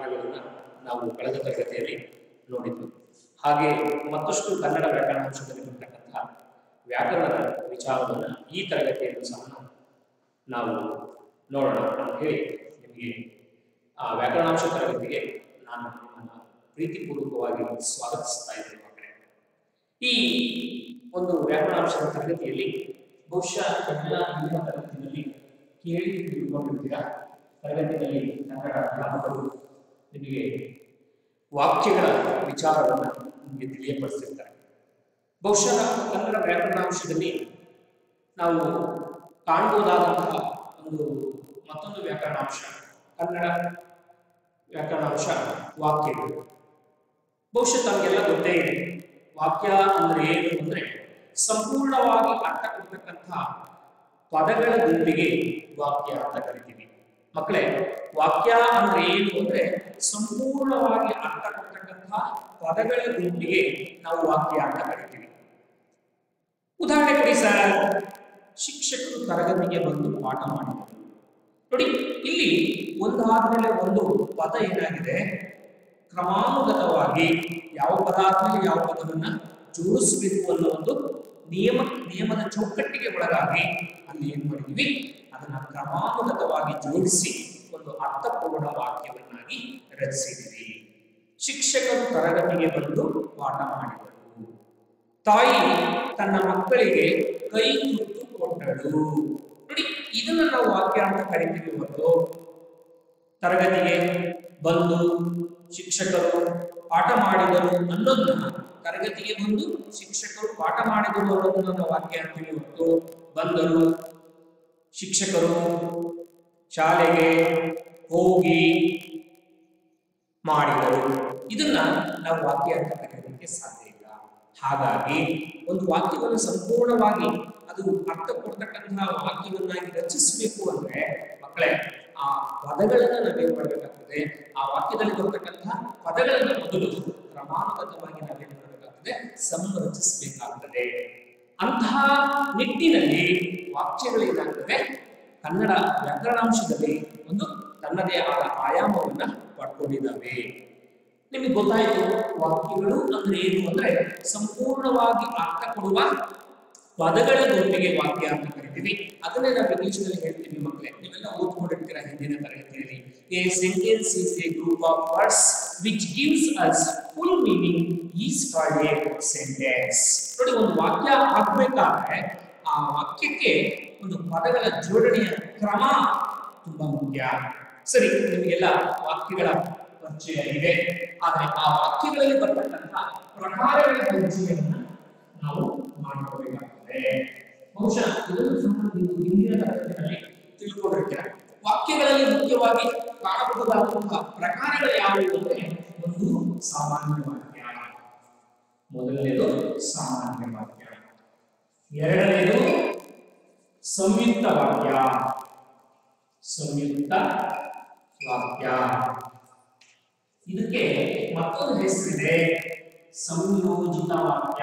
ವಿಚಾರಗಳನ್ನು ನಾವು ಕಳೆದ ತರಗತಿಯಲ್ಲಿ ನೋಡಿದ್ವಿ ಹಾಗೆ ಮತ್ತಷ್ಟು ಕನ್ನಡ ವ್ಯಾಕರಣಾಂಶದಲ್ಲಿ ಬರ್ತಕ್ಕಂತಹ ವ್ಯಾಕರಣದ ವಿಚಾರವನ್ನು ಈ ತರಗತಿಯಲ್ಲೂ ಸಹ ನಾವು ನೋಡೋಣ ಅಂತ ಹೇಳಿ ನಿಮಗೆ ಆ ವ್ಯಾಕರಣಾಂಶ ತರಗತಿಗೆ ನಾನು ನಿಮ್ಮನ್ನು ಪ್ರೀತಿಪೂರ್ವಕವಾಗಿ ಸ್ವಾಗತಿಸ್ತಾ ಇದ್ದೇನೆ ಮಕ್ಕಳೇ ಈ ಒಂದು ವ್ಯಾಕರಣಾಂಶದ ತರಗತಿಯಲ್ಲಿ ಬಹುಶಃ ಎಲ್ಲ ಹಿಂದಿನ ತರಗತಿಯಲ್ಲಿ ಕೇಳಿ ತಿಳ್ಕೊಂಡಿರ್ತೀರಾ ತರಗತಿಯಲ್ಲಿ ಕನ್ನಡ ಅಧ್ಯಾಪಕರು ನಿಮಗೆ ವಾಕ್ಯಗಳ ವಿಚಾರವನ್ನು ನಿಮಗೆ ತಿಳಿಯಪಡಿಸಿರ್ತಾರೆ ಬಹುಶಃ ಕನ್ನಡ ವ್ಯಾಕರಣಾಂಶದಲ್ಲಿ ನಾವು ಕಾಣಬಹುದಾದಂತಹ ಒಂದು ಮತ್ತೊಂದು ವ್ಯಾಕರಣಾಂಶ ಕನ್ನಡ ವ್ಯಾಕರಣಾಂಶ ವಾಕ್ಯಗಳು ಬಹುಶಃ ತಮಗೆಲ್ಲ ಗೊತ್ತೇ ಇದೆ ವಾಕ್ಯ ಅಂದ್ರೆ ಏನು ಅಂದ್ರೆ ಸಂಪೂರ್ಣವಾಗಿ ಅರ್ಥ ಕೊಡ್ತಕ್ಕಂತಹ ಪದಗಳ ಗುಂಪಿಗೆ ವಾಕ್ಯ ಅಂತ ಕರಿತೀವಿ ಮಕ್ಕಳೇ ವಾಕ್ಯ ಅಂದ್ರೆ ಏನು ಅಂದ್ರೆ ಸಂಪೂರ್ಣವಾಗಿ ಅರ್ಥ ಕೊಡ್ತಕ್ಕಂತಹ ಪದಗಳ ಗುಂಪಿಗೆ ನಾವು ವಾಕ್ಯ ಅಂತ ಕರಿತೀವಿ ಉದಾಹರಣೆ ಕೊಡಿ ಸರ್ ಶಿಕ್ಷಕರು ತರಗತಿಗೆ ಬಂದು ಪಾಠ ಮಾಡಿದರು ನೋಡಿ ಇಲ್ಲಿ ಒಂದಾದ್ಮೇಲೆ ಒಂದು ಪದ ಏನಾಗಿದೆ ಕ್ರಮಾನುಗತವಾಗಿ ಯಾವ ಪದ ಆದ್ಮೇಲೆ ಯಾವ ಪದವನ್ನ ಜೋಡಿಸಬೇಕು ಅನ್ನೋ ಒಂದು ನಿಯಮ ನಿಯಮದ ಚೌಕಟ್ಟಿಗೆ ಒಳಗಾಗಿ ಅಲ್ಲಿ ಏನ್ ಮಾಡಿದ್ವಿ ಅದನ್ನ ಕ್ರಮಾನುಗತವಾಗಿ ಜೋಡಿಸಿ ಒಂದು ಅರ್ಥಪೂರ್ಣ ವಾಕ್ಯವನ್ನಾಗಿ ರಚಿಸಿದ್ವಿ ಶಿಕ್ಷಕರು ತರಗತಿಗೆ ಬಂದು ಪಾಠ ಮಾಡಿದರು ತಾಯಿ ತನ್ನ ಮಕ್ಕಳಿಗೆ ಕೈ ತುತ್ತು ಕೊಟ್ಟಳು ನೋಡಿ ಇದನ್ನ ನಾವು ವಾಕ್ಯ ಅಂತ ಕರಿತೀವಿ ಹೊರತು ತರಗತಿಗೆ ಬಂದು ಶಿಕ್ಷಕರು ಪಾಠ ಮಾಡಿದರು ಅನ್ನೋದನ್ನ ತರಗತಿಗೆ ಬಂದು ಶಿಕ್ಷಕರು ಪಾಠ ಮಾಡಿದರು ಅನ್ನೋದನ್ನ ನಾವು ವಾಕ್ಯ ಅಂತೀವಿ ಹೊರತು ಬಂದರು ಶಿಕ್ಷಕರು ಶಾಲೆಗೆ ಹೋಗಿ ಮಾಡಿದರು ಇದನ್ನ ನಾವು ವಾಕ್ಯ ಅಂತ ಕರೆಯೋದಕ್ಕೆ ಸಾಧ್ಯ ಇಲ್ಲ ಹಾಗಾಗಿ ಒಂದು ವಾಕ್ಯವನ್ನು ಸಂಪೂರ್ಣವಾಗಿ ಅದು ಅರ್ಥ ಕೊಡ್ತಕ್ಕಂತಹ ವಾಕ್ಯವನ್ನಾಗಿ ರಚಿಸಬೇಕು ಅಂದ್ರೆ ಮಕ್ಕಳೇ ಆ ಪದಗಳನ್ನ ನಾವೇನ್ ಮಾಡಬೇಕಾಗ್ತದೆ ಆ ವಾಕ್ಯದಲ್ಲಿ ಬರ್ತಕ್ಕಂತಹ ಪದಗಳನ್ನ ಮೊದಲು ಕ್ರಮಾನುಗತವಾಗಿ ನಾವೇನ್ ಮಾಡಬೇಕಾಗ್ತದೆ ಸಂರಚಿಸಬೇಕಾಗ್ತದೆ ಅಂತಹ ನಿಟ್ಟಿನಲ್ಲಿ ವಾಕ್ಯಗಳೇನಾಗ್ತದೆ ಕನ್ನಡ ವ್ಯಾಕರಣಾಂಶದಲ್ಲಿ ಒಂದು ತನ್ನದೇ ಆದ ಆಯಾಮವನ್ನ ಪಡ್ಕೊಂಡಿದ್ದಾವೆ ನಿಮಗೆ ಗೊತ್ತಾಯ್ತು ವಾಕ್ಯಗಳು ಅಂದ್ರೆ ಏನು ಅಂದ್ರೆ ಸಂಪೂರ್ಣವಾಗಿ ಅರ್ಥ ಕೊಡುವ ಪದಗಳ ಗುಂಪಿಗೆ ವಾಕ್ಯ ಅಂತ ಕರಿತೀವಿ ಅದನ್ನೇ ನಾವು ಇಂಗ್ಲಿಷ್ನಲ್ಲಿ ಹೇಳ್ತೀವಿ ಮಕ್ಕಳೇ ನೀವೆಲ್ಲ ಓದ್ಕೊಂಡಿರ್ತೀರ ಹಿಂದಿನ ತರಗತಿಯಲ್ಲಿ a sentence is a group of words which gives us full meaning is called a sentence ನೋಡಿ ಒಂದು ವಾಕ್ಯ ಆಗ್ಬೇಕಾದ್ರೆ ಆ ವಾಕ್ಯಕ್ಕೆ ಒಂದು ಪದಗಳ ಜೋಡಣೆಯ ಕ್ರಮ ತುಂಬಾ ಮುಖ್ಯ ಸರಿ ನಿಮಗೆಲ್ಲ ವಾಕ್ಯಗಳ ಪರಿಚಯ ಇದೆ ಆದರೆ ಆ ವಾಕ್ಯಗಳಲ್ಲಿ ಬರ್ತಕ್ಕಂತಹ ಪ್ರಕಾರಗಳ ಪರಿಚಯವನ್ನ ನಾವು ಮಾಡ್ಕೋಬೇಕಾಗ್ತದೆ ಬಹುಶಃ ಇದನ್ನು ಸಹ ನೀವು ಹಿಂದಿನ ತರಗತಿಯಲ್ಲಿ ತಿಳ್ಕೊಂಡಿರ್ತೀರ ವಾಕ್ಯಗಳಲ್ಲಿ ಮುಖ್ಯವಾಗಿ ಕಾಣಬಹುದಾದಂತಹ ಪ್ರಕಾರಗಳು ಯಾವುವು ಅಂದ್ರೆ ಒಂದು ಸಾಮಾನ್ಯ ವಾಕ್ಯ ಮೊದಲನೇದು ಸಾಮಾನ್ಯ ವಾಕ್ಯ ಎರಡನೇದು ಸಂಯುಕ್ತ ವಾಕ್ಯ ಸಂಯುಕ್ತ ವಾಕ್ಯ ಇದಕ್ಕೆ ಮತ್ತೊಂದು ಹೆಸರಿದೆ ಸಂಯೋಜಿತ ವಾಕ್ಯ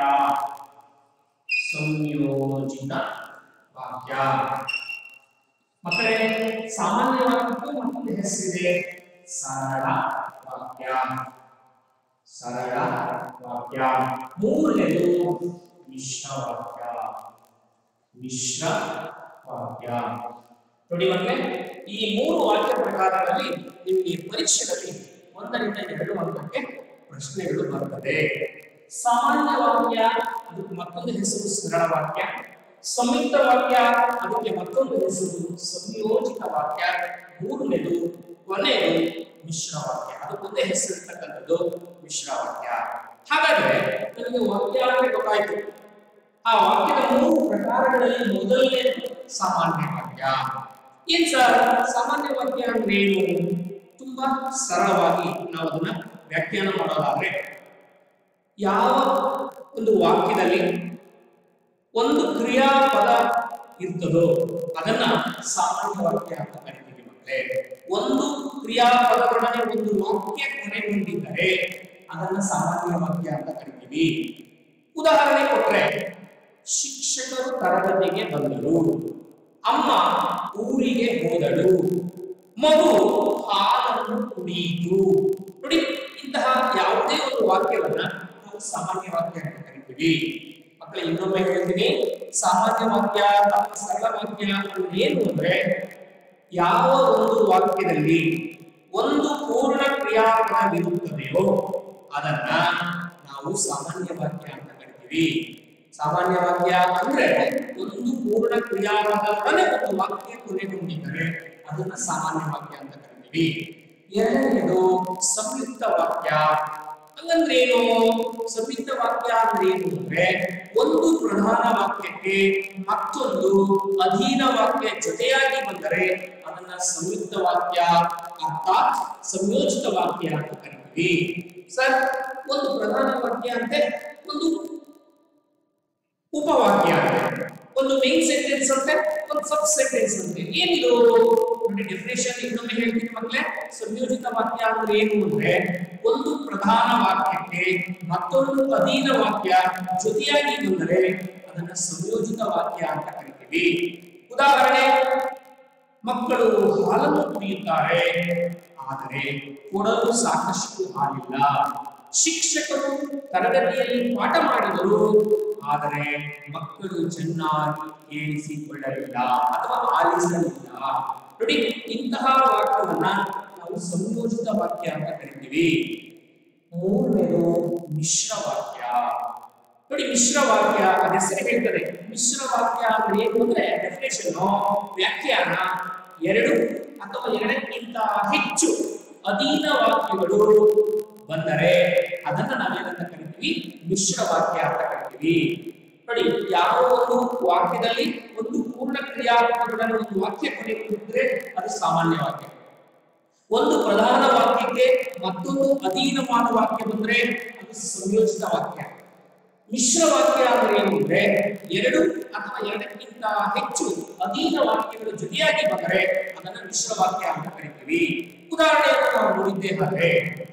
ಸಂಯೋಜಿತ ವಾಕ್ಯ ಮಕ್ಕಳೇ ಸಾಮಾನ್ಯ ವಾಕ್ಯಕ್ಕೂ ಮತ್ತೊಂದು ಹೆಸರಿದೆ ಸರಳ ವಾಕ್ಯ ಸರಳ ವಾಕ್ಯ ಮೂರನೇದು ಮಿಶ್ರ ವಾಕ್ಯ ಮಿಶ್ರ ವಾಕ್ಯ ನೋಡಿ ಮಕ್ಕಳೇ ಈ ಮೂರು ವಾಕ್ಯ ಪ್ರಕಾರಗಳಲ್ಲಿ ನಿಮಗೆ ಪರೀಕ್ಷೆಗಳಲ್ಲಿ ಒಂದರಿಂದ ಎರಡು ಅಂಕಕ್ಕೆ ಪ್ರಶ್ನೆಗಳು ಬರ್ತದೆ ಸಾಮಾನ್ಯ ವಾಕ್ಯ ಅದಕ್ಕೆ ಮತ್ತೊಂದು ಹೆಸರು ಸರಳ ವಾಕ್ಯ ಸಂಯುಕ್ತ ವಾಕ್ಯ ಅದಕ್ಕೆ ಮತ್ತೊಂದು ಹೆಸರು ಸಂಯೋಜಿತ ವಾಕ್ಯ ಮೂರನೇದು ಕೊನೆಯದು ಮಿಶ್ರ ವಾಕ್ಯ ಅದಕ್ಕೊಂದೇ ಹೆಸರು ಇರ್ತಕ್ಕಂಥದ್ದು ಮಿಶ್ರ ವಾಕ್ಯ ಹಾಗಾದ್ರೆ ನಮಗೆ ವಾಕ್ಯ ಅಂದ್ರೆ ಗೊತ್ತಾಯ್ತು ಆ ವಾಕ್ಯದ ಮೂರು ಪ್ರಕಾರಗಳಲ್ಲಿ ಮೊದಲನೇ ಸಾಮಾನ್ಯ ವಾಕ್ಯ ಏನ್ ಸರ್ ಸಾಮಾನ್ಯ ವಾಕ್ಯ ಅಂದ್ರೆ ಏನು ತುಂಬಾ ಸರಳವಾಗಿ ನಾವು ಅದನ್ನ ವ್ಯಾಖ್ಯಾನ ಮಾಡೋದಾದ್ರೆ ಯಾವ ಒಂದು ವಾಕ್ಯದಲ್ಲಿ ಒಂದು ಕ್ರಿಯಾಪದ ಇರ್ತದೋ ಅದನ್ನ ಸಾಮಾನ್ಯ ವಾಕ್ಯ ಅಂತ ಕರಿತೀವಿ ಮಕ್ಕಳೇ ಒಂದು ಕ್ರಿಯಾಪದದೊಡನೆ ಒಂದು ವಾಕ್ಯ ಕೊನೆಗೊಂಡಿದ್ದರೆ ಅದನ್ನ ಸಾಮಾನ್ಯ ವಾಕ್ಯ ಅಂತ ಕರಿತೀವಿ ಉದಾಹರಣೆ ಕೊಟ್ರೆ ಶಿಕ್ಷಕರು ತರಗತಿಗೆ ಬಂದರು ಅಮ್ಮ ಊರಿಗೆ ಹೋದಳು ಮಗು ಹಾಲನ್ನು ಕುಡಿಯಿತು ನೋಡಿ ಇಂತಹ ಯಾವುದೇ ಒಂದು ವಾಕ್ಯವನ್ನ ನಾವು ಸಾಮಾನ್ಯ ವಾಕ್ಯ ಅಂತ ಕರಿತೀವಿ ಮಕ್ಕಳೇ ಇನ್ನೊಮ್ಮೆ ಹೇಳ್ತೀನಿ ಸಾಮಾನ್ಯ ವಾಕ್ಯ ಅಥವಾ ಸರಳ ವಾಕ್ಯ ಅಂದ್ರೆ ಏನು ಅಂದ್ರೆ ಯಾವ ಒಂದು ವಾಕ್ಯದಲ್ಲಿ ಒಂದು ಪೂರ್ಣ ಕ್ರಿಯಾಪದವಿರುತ್ತದೆಯೋ ಅದನ್ನ ನಾವು ಸಾಮಾನ್ಯ ವಾಕ್ಯ ಅಂತ ಕರಿತೀವಿ ಸಾಮಾನ್ಯ ವಾಕ್ಯ ಅಂದ್ರೆ ಒಂದು ಪೂರ್ಣ ಕ್ರಿಯಾಪದವನ್ನೇ ಒಂದು ವಾಕ್ಯ ಕೊನೆಗೊಂಡಿದ್ದರೆ ಅದನ್ನ ಸಾಮಾನ್ಯ ವಾಕ್ಯ ಅಂತ ಕರಿತೀವಿ ಎರಡನೇದು ಸಂಯುಕ್ತ ವಾಕ್ಯ ಹಂಗಂದ್ರೆ ಏನು ಸಂಯುಕ್ತ ವಾಕ್ಯ ಅಂದ್ರೆ ಏನು ಅಂದ್ರೆ ಒಂದು ಪ್ರಧಾನ ವಾಕ್ಯಕ್ಕೆ ಮತ್ತೊಂದು ಅಧೀನ ವಾಕ್ಯ ಜೊತೆಯಾಗಿ ಬಂದರೆ ಅದನ್ನ ಸಂಯುಕ್ತ ವಾಕ್ಯ ಅರ್ಥಾತ್ ಸಂಯೋಜಿತ ವಾಕ್ಯ ಅಂತ ಕರಿತೀವಿ ಸರ್ ಒಂದು ಪ್ರಧಾನ ವಾಕ್ಯ ಅಂದ್ರೆ ಒಂದು ಉಪವಾಕ್ಯ ಅಂತೆ ಒಂದು ಮೇನ್ ಸೆಂಟೆನ್ಸ್ ಅಂತೆ ಒಂದು ಸಬ್ ಸೆಂಟೆನ್ಸ್ ಅಂತೆ ಏನಿದು ನೋಡಿ ಡೆಫಿನೇಷನ್ ಇನ್ನೊಮ್ಮೆ ಹೇಳ್ತೀನಿ ಮಕ್ಕಳೇ ಸಂಯೋಜಿತ ವಾಕ್ಯ ಅಂದ್ರೆ ಏನು ಅಂದ್ರೆ ಒಂದು ಪ್ರಧಾನ ವಾಕ್ಯಕ್ಕೆ ಮತ್ತೊಂದು ಅಧೀನ ವಾಕ್ಯ ಜೊತೆಯಾಗಿ ಬಂದರೆ ಅದನ್ನ ಸಂಯೋಜಿತ ವಾಕ್ಯ ಅಂತ ಕರಿತೀವಿ ಉದಾಹರಣೆ ಮಕ್ಕಳು ಹಾಲನ್ನು ಕುಡಿಯುತ್ತಾರೆ ಆದರೆ ಕೊಡಲು ಸಾಕಷ್ಟು ಹಾಲಿಲ್ಲ ಶಿಕ್ಷಕರು ತರಗತಿಯಲ್ಲಿ ಪಾಠ ಮಾಡಿದರು ಆದರೆ ಮಕ್ಕಳು ಚೆನ್ನಾಗಿ ಕೇಳಿಸಿಕೊಳ್ಳಲಿಲ್ಲ ಅಥವಾ ಆಲಿಸಲಿಲ್ಲ ನೋಡಿ ಇಂತಹ ವಾಕ್ಯವನ್ನ ನಾವು ಸಂಯೋಜಿತ ವಾಕ್ಯ ಅಂತ ಕರಿತೀವಿ ಮೂರನೇದು ಮಿಶ್ರ ವಾಕ್ಯ ನೋಡಿ ಮಿಶ್ರ ವಾಕ್ಯ ಅದ ಹೆಸರು ಹೇಳ್ತದೆ ಮಿಶ್ರ ವಾಕ್ಯ ಅಂದ್ರೆ ಏನು ಅಂದ್ರೆ ಡೆಫಿನೇಷನ್ ವ್ಯಾಖ್ಯಾನ ಎರಡು ಅಥವಾ ಎರಡಕ್ಕಿಂತ ಹೆಚ್ಚು ಅಧೀನ ವಾಕ್ಯಗಳು ಬಂದರೆ ಅದನ್ನ ನಾವೇನಂತ ಕರಿತೀವಿ ಮಿಶ್ರ ವಾಕ್ಯ ಅಂತ ಕರಿತೀವಿ ನೋಡಿ ಯಾವ ಒಂದು ವಾಕ್ಯದಲ್ಲಿ ಒಂದು ಪೂರ್ಣ ಕ್ರಿಯಾಪದಗಳನ್ನು ಒಂದು ವಾಕ್ಯ ಕೊನೆಗೊಂಡಿದ್ರೆ ಅದು ಸಾಮಾನ್ಯ ವಾಕ್ಯ ಒಂದು ಪ್ರಧಾನ ವಾಕ್ಯಕ್ಕೆ ಮತ್ತೊಂದು ಅಧೀನವಾದ ವಾಕ್ಯ ಬಂದ್ರೆ ಅದು ಸಂಯೋಜಿತ ವಾಕ್ಯ ಮಿಶ್ರ ವಾಕ್ಯ ಅಂದ್ರೆ ಏನು ಅಂದ್ರೆ ಎರಡು ಅಥವಾ ಎರಡಕ್ಕಿಂತ ಹೆಚ್ಚು ಅಧೀನ ವಾಕ್ಯಗಳು ಜೊತೆಯಾಗಿ ಬಂದರೆ ಅದನ್ನ ಮಿಶ್ರ ವಾಕ್ಯ ಅಂತ ಕರಿತೀವಿ ಉದಾಹರಣೆಯನ್ನು ನಾವು ನೋಡಿದ್ದೇವೆ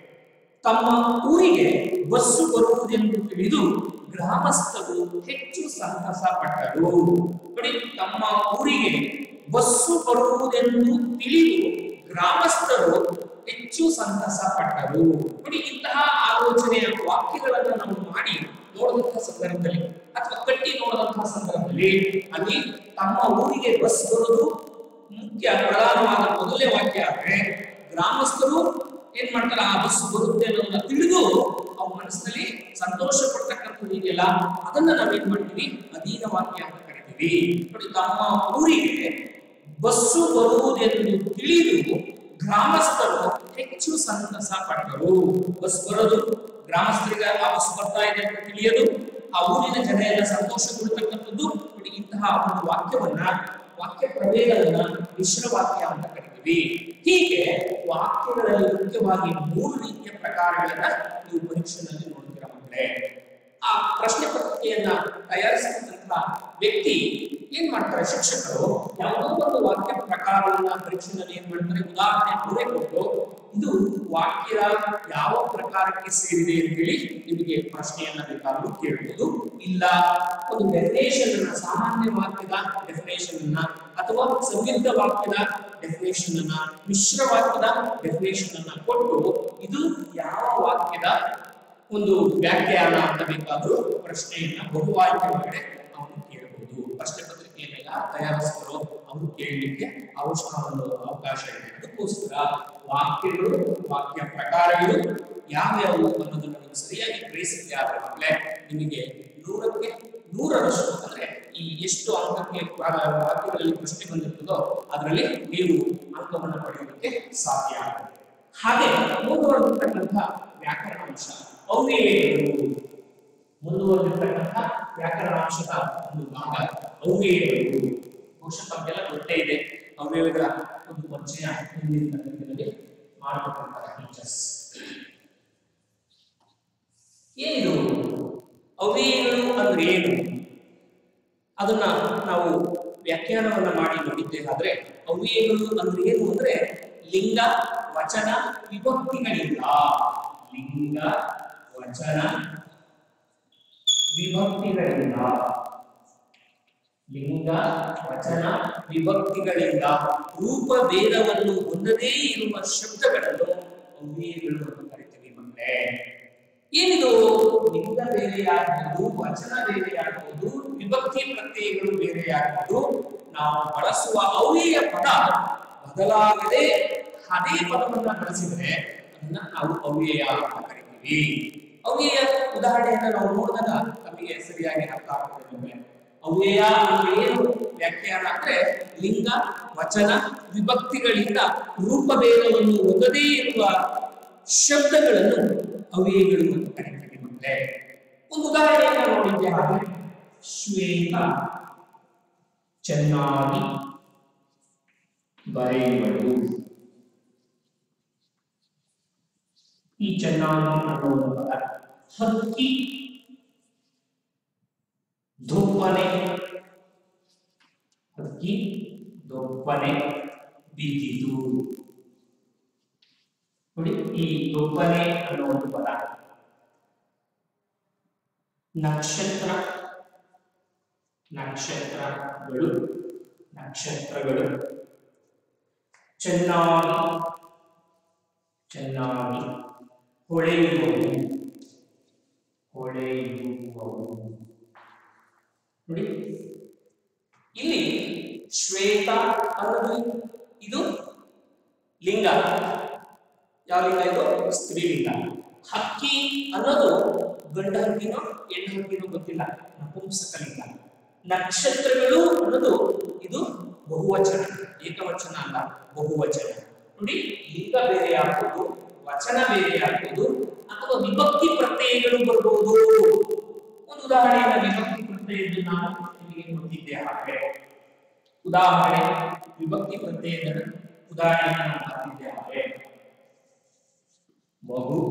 ತಮ್ಮ ಊರಿಗೆ ಬಸ್ಸು ಬರುವುದೆಂದು ತಿಳಿದು ಗ್ರಾಮಸ್ಥರು ಹೆಚ್ಚು ಸಂತಸ ಪಟ್ಟರು ನೋಡಿ ತಮ್ಮ ಊರಿಗೆ ಬಸ್ಸು ಬರುವುದೆಂದು ತಿಳಿದು ಗ್ರಾಮಸ್ಥರು ಹೆಚ್ಚು ಸಂತಸ ಪಟ್ಟರು ನೋಡಿ ಇಂತಹ ಆಲೋಚನೆಯ ವಾಕ್ಯಗಳನ್ನು ನಾವು ಮಾಡಿ ನೋಡಿದಂತಹ ಸಂದರ್ಭದಲ್ಲಿ ಅಥವಾ ಕಟ್ಟಿ ನೋಡಿದಂತಹ ಸಂದರ್ಭದಲ್ಲಿ ಅಲ್ಲಿ ತಮ್ಮ ಊರಿಗೆ ಬಸ್ ಬರೋದು ಮುಖ್ಯ ಪ್ರಧಾನವಾದ ಮೊದಲನೇ ವಾಕ್ಯ ಆದ್ರೆ ಗ್ರಾಮಸ್ಥರು ಏನ್ ಮಾಡ್ತಾರೆ ಆ ಬಸ್ ಬರುತ್ತೆ ಅನ್ನೋದನ್ನ ತಿಳಿದು ಅವ್ರ ಮನಸ್ಸಿನಲ್ಲಿ ಸಂತೋಷ ಪಡ್ತಕ್ಕಂಥದ್ದು ಇದೆಯಲ್ಲ ಅದನ್ನ ನಾವೇನ್ ಮಾಡ್ತೀವಿ ಅಧೀನ ವಾಕ್ಯ ಅಂತ ಕರಿತೀವಿ ನೋಡಿ ತಮ್ಮ ಊರಿಗೆ ಬಸ್ಸು ಬರುವುದೆಂದು ತಿಳಿದು ಗ್ರಾಮಸ್ಥರು ಹೆಚ್ಚು ಸಂತಸ ಪಟ್ಟರು ಬಸ್ ಬರೋದು ಗ್ರಾಮಸ್ಥರಿಗೆ ಆ ಬಸ್ ಬರ್ತಾ ಇದೆ ಅಂತ ತಿಳಿಯೋದು ಆ ಊರಿನ ಜನ ಎಲ್ಲ ಸಂತೋಷಗೊಳ್ತಕ್ಕಂಥದ್ದು ನೋಡಿ ಇಂತಹ ಒಂದು ವಾಕ್ಯವನ್ನ ವಾಕ್ಯ ಪ್ರಭೇದವನ್ನ ಮಿಶ್ರ ವಾಕ್ಯ ಅಂತ ಕರಿತೀವಿ ಹೀಗೆ ವಾಕ್ಯಗಳಲ್ಲಿ ಮುಖ್ಯವಾಗಿ ಮೂರು ರೀತಿಯ ಪ್ರಕಾರಗಳನ್ನ ನೀವು ಪರೀಕ್ಷೆನಲ್ಲಿ ನೋಡ್ತೀರ ಮಕ್ಕಳೇ ಆ ಪ್ರಶ್ನೆ ಪತ್ರಿಕೆಯನ್ನ ತಯಾರಿಸಿದಂತಹ ವ್ಯಕ್ತಿ ಏನ್ ಮಾಡ್ತಾರೆ ಶಿಕ್ಷಕರು ಯಾವುದೋ ಒಂದು ವಾಕ್ಯ ಪ್ರಕಾರವನ್ನ ಪರೀಕ್ಷೆಯಲ್ಲಿ ಏನ್ ಮಾಡ್ತಾರೆ ಉದಾಹರಣೆ ಮೂರೇ ಕೊಟ್ಟು ಇದು ವಾಕ್ಯ ಯಾವ ಪ್ರಕಾರಕ್ಕೆ ಸೇರಿದೆ ಅಂತ ಹೇಳಿ ನಿಮಗೆ ಪ್ರಶ್ನೆಯನ್ನ ಬೇಕಾದ್ರೂ ಕೇಳಬಹುದು ಇಲ್ಲ ಒಂದು ಡೆಫಿನೇಷನ್ ಅನ್ನ ಸಾಮಾನ್ಯ ವಾಕ್ಯದ ಡೆಫಿನೇಷನ್ ಅನ್ನ ಅಥವಾ ಸಂಯುಕ್ತ ವಾಕ್ಯದ ಡೆಫಿನೇಷನ್ ಅನ್ನ ಮಿಶ್ರ ವಾಕ್ಯದ ಡೆಫಿನೇಷನ್ ಅನ್ನ ಕೊಟ್ಟು ಇದು ಯಾವ ವಾಕ್ಯದ ಒಂದು ವ್ಯಾಖ್ಯಾನ ಅಂತ ಬೇಕಾದ್ರೂ ಪ್ರಶ್ನೆಯನ್ನ ಬಹುವಾಯ್ಕೆ ಒಳಗಡೆ ಅವನು ಕೇಳಬಹುದು ಪ್ರಶ್ನೆ ಪತ್ರಿಕೆಯನ್ನೆಲ್ಲ ತಯಾರಿಸಿದ್ರು ಅವರು ಕೇಳಲಿಕ್ಕೆ ಅವಶ್ಯ ಒಂದು ಅವಕಾಶ ಇದೆ ಅದಕ್ಕೋಸ್ಕರ ವಾಕ್ಯಗಳು ವಾಕ್ಯ ಪ್ರಕಾರಗಳು ಯಾವ್ಯಾವು ಅನ್ನೋದನ್ನ ನೀವು ಸರಿಯಾಗಿ ಗ್ರಹಿಸಿದ್ದೆ ಆದ್ರೆ ಮಕ್ಕಳೇ ನಿಮಗೆ ನೂರಕ್ಕೆ ನೂರರಷ್ಟು ಅಂದ್ರೆ ಈ ಎಷ್ಟು ಅಂಕಕ್ಕೆ ಪ್ರ- ವಾಕ್ಯಗಳಲ್ಲಿ ಪ್ರಶ್ನೆ ಬಂದಿರ್ತದೋ ಅದರಲ್ಲಿ ನೀವು ಅಂಕವನ್ನು ಪಡೆಯೋದಕ್ಕೆ ಸಾಧ್ಯ ಆಗುತ್ತೆ ಹಾಗೆ ಮುಂದುವರೆದಿರ್ತಕ್ಕಂಥ ವ್ಯಾಕರಣಾಂಶ ಅವ್ಯಯಗಳು ಮುಂದುವರೆದಿರ್ತಕ್ಕಂಥ ವ್ಯಾಕರಣಾಂಶದ ಒಂದು ಭಾಗ ಅವ್ಯಯಗಳು ಬಹುಶಃ ತಮಗೆಲ್ಲ ಗೊತ್ತೇ ಇದೆ ಅವ್ಯಯಗಳ ಒಂದು ಪರಿಚಯ ಹಿಂದಿನ ತರಗತಿಯಲ್ಲಿ ಮಾಡಬೇಕಂತಾರೆ ಟೀಚರ್ಸ್ ಏನಿದು ಅವ್ಯಯಗಳು ಅಂದ್ರೆ ಏನು ಅದನ್ನ ನಾವು ವ್ಯಾಖ್ಯಾನವನ್ನ ಮಾಡಿ ನೋಡಿದ್ದೇವಾದ್ರೆ ಅವ್ಯಯಗಳು ಅಂದ್ರೆ ಏನು ಅಂದ್ರೆ ಲಿಂಗ ವಚನ ವಿಭಕ್ತಿಗಳಿಲ್ಲ ಲಿಂಗ ವಚನ ವಿಭಕ್ತಿಗಳಿಲ್ಲ ಲಿಂಗ ವಚನ ವಿಭಕ್ತಿಗಳಿಂದ ರೂಪ ಭೇದವನ್ನು ಹೊಂದದೇ ಇರುವ ಶಬ್ದಗಳನ್ನು ಅವ್ಯಯಗಳು ಅಂತ ಕರಿತೀವಿ ಮಕ್ಕಳೇ ಏನಿದು ಲಿಂಗ ಬೇರೆಯಾಗಬಹುದು ವಚನ ಬೇರೆಯಾಗಬಹುದು ವಿಭಕ್ತಿ ಪ್ರತ್ಯಯಗಳು ಬೇರೆಯಾಗಬಹುದು ನಾವು ಬಳಸುವ ಅವ್ಯಯ ಪದ ಬದಲಾಗದೆ ಅದೇ ಪದವನ್ನ ಬಳಸಿದ್ರೆ ಅದನ್ನ ನಾವು ಅವ್ಯಯ ಅಂತ ಕರಿತೀವಿ ಅವ್ಯಯ ಉದಾಹರಣೆಯನ್ನ ನಾವು ನೋಡಿದಾಗ ನಮಗೆ ಸರಿಯಾಗಿ ಅರ್ಥ ಆಗ್ತದೆ ಅವ್ಯಯ ಅಂದ್ರೆ ಏನು ವ್ಯಾಖ್ಯಾನ ಅಂದ್ರೆ ಲಿಂಗ ವಚನ ವಿಭಕ್ತಿಗಳಿಂದ ರೂಪಭೇದವನ್ನು ಹೊಂದದೇ ಇರುವ ಶಬ್ದಗಳನ್ನು ಅವ್ಯಯಗಳು ಅಂತ ಕರೀತೀವಿ ಮಕ್ಕಳೇ ಒಂದು ಉದಾಹರಣೆಯನ್ನ ನೋಡಿದ್ದೆ ಹಾಗೆ ಶ್ವೇತ ಚೆನ್ನಾಗಿ ಬರೆಯುವುದು ಈ ಚೆನ್ನಾಗಿ ಅನ್ನುವ ಪದ ಹಕ್ಕಿ ದೊಪ್ಪನೆ ಹಕ್ಕಿ ದೊಪ್ಪನೆ ಬಿದ್ದಿತು ನೋಡಿ ಈ ದೊಪ್ಪನೆ ಅನ್ನೋ ಒಂದು ಪದ ನಕ್ಷತ್ರ ನಕ್ಷತ್ರಗಳು ನಕ್ಷತ್ರಗಳು ಚೆನ್ನಾಗಿ ಚೆನ್ನಾಗಿ ಹೊಳೆಯುವವು ಹೊಳೆಯುವವು ನೋಡಿ ಇಲ್ಲಿ ಶ್ವೇತ ಅನ್ನೋದು ಇದು ಲಿಂಗ ಯಾವ ಲಿಂಗ ಇದು ಸ್ತ್ರೀಲಿಂಗ ಹಕ್ಕಿ ಅನ್ನೋದು ಗಂಡ ಹಕ್ಕಿನೋ ಹೆಣ್ಣು ಹಕ್ಕಿನೋ ಗೊತ್ತಿಲ್ಲ ನಪುಂಸಕ ಲಿಂಗ ನಕ್ಷತ್ರಗಳು ಅನ್ನೋದು ಇದು ಬಹುವಚನ ಏಕವಚನ ಅಲ್ಲ ಬಹುವಚನ ನೋಡಿ ಲಿಂಗ ಬೇರೆ ಆಗ್ಬೋದು ವಚನ ಬೇರೆ ಆಗ್ಬೋದು ಅಥವಾ ವಿಭಕ್ತಿ ಪ್ರತ್ಯಯಗಳು ಬರ್ಬೋದು ಒಂದು ಉದಾಹರಣೆಯನ್ನ ವಿಭಕ್ತಿ ಪ್ರತ್ಯಯದ್ದು ನಾನು ನಿಮಗೆ ಕೊಟ್ಟಿದ್ದೆ ಹಾಗೆ ಉದಾಹರಣೆ ವಿಭಕ್ತಿ ಪ್ರತ್ಯಯದ ಉದಾಹರಣೆಯನ್ನು ನಾನು ಬರ್ತಿದ್ದೆ ಹಾಗೆ ಮಗು